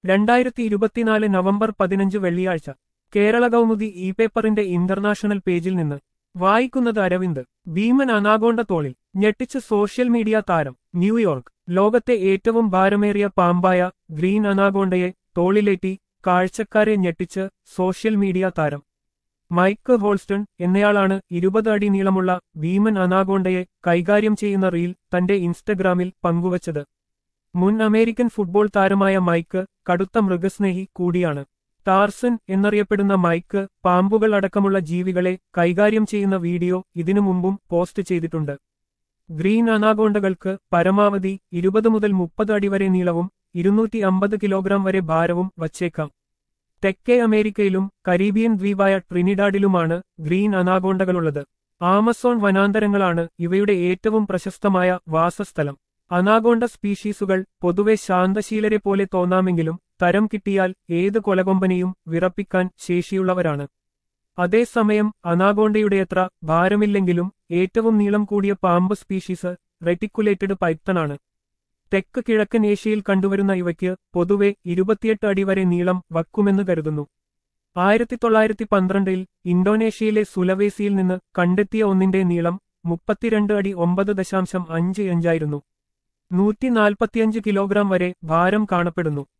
രണ്ടായിരത്തി ഇരുപത്തിനാല് നവംബർ പതിനഞ്ച് വെള്ളിയാഴ്ച കേരള കൗമുദി ഇ പേപ്പറിന്റെ ഇന്റർനാഷണൽ പേജിൽ നിന്ന് വായിക്കുന്നത് അരവിന്ദ് ഭീമൻ അനാഗോണ്ട തോളിൽ ഞെട്ടിച്ച് സോഷ്യൽ മീഡിയ താരം ന്യൂയോർക്ക് ലോകത്തെ ഏറ്റവും ഭാരമേറിയ പാമ്പായ ഗ്രീൻ അനാഗോണ്ടയെ തോളിലേറ്റി കാഴ്ചക്കാരെ ഞെട്ടിച്ച് സോഷ്യൽ മീഡിയ താരം മൈക്ക് ഹോൾസ്റ്റൺ എന്നയാളാണ് ഇരുപത് അടി നീളമുള്ള ഭീമൻ അനാഗോണ്ടയെ കൈകാര്യം ചെയ്യുന്ന റീൽ തന്റെ ഇൻസ്റ്റഗ്രാമിൽ പങ്കുവച്ചത് മുൻ അമേരിക്കൻ ഫുട്ബോൾ താരമായ മൈക്ക് കടുത്ത മൃഗസ്നേഹി കൂടിയാണ് ടാർസൻ എന്നറിയപ്പെടുന്ന മൈക്ക് പാമ്പുകൾ അടക്കമുള്ള ജീവികളെ കൈകാര്യം ചെയ്യുന്ന വീഡിയോ ഇതിനു മുമ്പും പോസ്റ്റ് ചെയ്തിട്ടുണ്ട് ഗ്രീൻ അനാഗോണ്ടകൾക്ക് പരമാവധി ഇരുപത് മുതൽ മുപ്പത് അടി വരെ നീളവും ഇരുന്നൂറ്റി അമ്പത് കിലോഗ്രാം വരെ ഭാരവും വച്ചേക്കാം തെക്കേ അമേരിക്കയിലും കരീബിയൻ ദ്വീപായ ട്രിനിഡാഡിലുമാണ് ഗ്രീൻ അനാഗോണ്ടകളുള്ളത് ആമസോൺ വനാന്തരങ്ങളാണ് ഇവയുടെ ഏറ്റവും പ്രശസ്തമായ വാസസ്ഥലം അനാഗോണ്ട സ്പീഷീസുകൾ പൊതുവെ ശാന്തശീലരെ പോലെ തോന്നാമെങ്കിലും തരം കിട്ടിയാൽ ഏത് കൊലകൊമ്പനെയും വിറപ്പിക്കാൻ ശേഷിയുള്ളവരാണ് അതേസമയം അനാഗോണ്ടയുടെയത്ര ഭാരമില്ലെങ്കിലും ഏറ്റവും നീളം കൂടിയ പാമ്പ് സ്പീഷീസ് റെറ്റിക്കുലേറ്റഡ് പൈത്തണാണ് തെക്ക് കിഴക്കൻ ഏഷ്യയിൽ കണ്ടുവരുന്ന ഇവയ്ക്ക് പൊതുവെ ഇരുപത്തിയെട്ട് അടി വരെ നീളം വക്കുമെന്ന് കരുതുന്നു ആയിരത്തി തൊള്ളായിരത്തി പന്ത്രണ്ടിൽ ഇന്തോനേഷ്യയിലെ സുലവേസിയിൽ നിന്ന് കണ്ടെത്തിയ ഒന്നിന്റെ നീളം മുപ്പത്തിരണ്ട് അടി ഒമ്പത് ദശാംശം അഞ്ച് അഞ്ചായിരുന്നു നൂറ്റി നാൽപ്പത്തിയഞ്ച് കിലോഗ്രാം വരെ ഭാരം കാണപ്പെടുന്നു